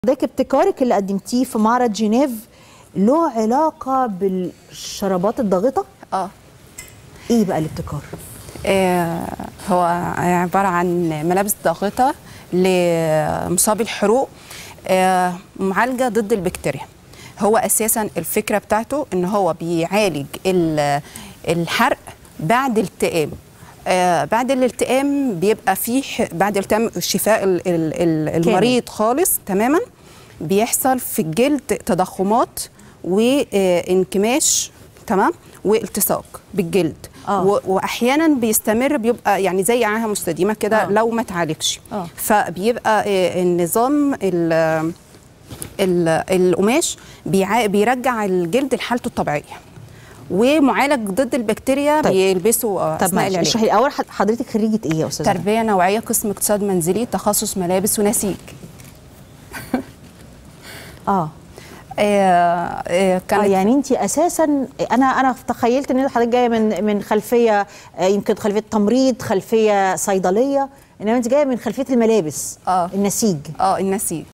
حضرتك ابتكارك اللي قدمتيه في معرض جنيف له علاقة بالشرابات الضاغطة؟ اه ايه بقى الابتكار؟ آه، هو عبارة عن ملابس ضاغطة لمصابي الحروق آه، معالجة ضد البكتيريا هو أساسا الفكرة بتاعته إن هو بيعالج ال- الحرق بعد التئام آه بعد الالتئام بيبقى فيه ح- بعد التئام شفاء ال- ال- ال- المريض خالص تماما بيحصل في الجلد تضخمات وانكماش تمام والتصاق بالجلد آه. و- واحيانا بيستمر بيبقى يعني زي عاهه مستديمه كده آه. لو ما اتعالجش آه. فبيبقى آه، النظام ال- ال- القماش بيع- بيرجع الجلد لحالته الطبيعيه ومعالج ضد البكتيريا طيب. بيلبسوا آه، طب اثناء معلش العلاج اشرحي الاول حض- حضرتك خريجة ايه يا استاذة؟ تربيه نوعيه قسم اقتصاد منزلي تخصص ملابس ونسيج اه آه، آه، آه كانت يعني انت اساسا انا انا تخيلت ان حضرتك جايه من من خلفيه آه، يمكن خلفيه تمريض خلفيه صيدليه انما انت جايه من خلفيه الملابس آه. النسيج اه النسيج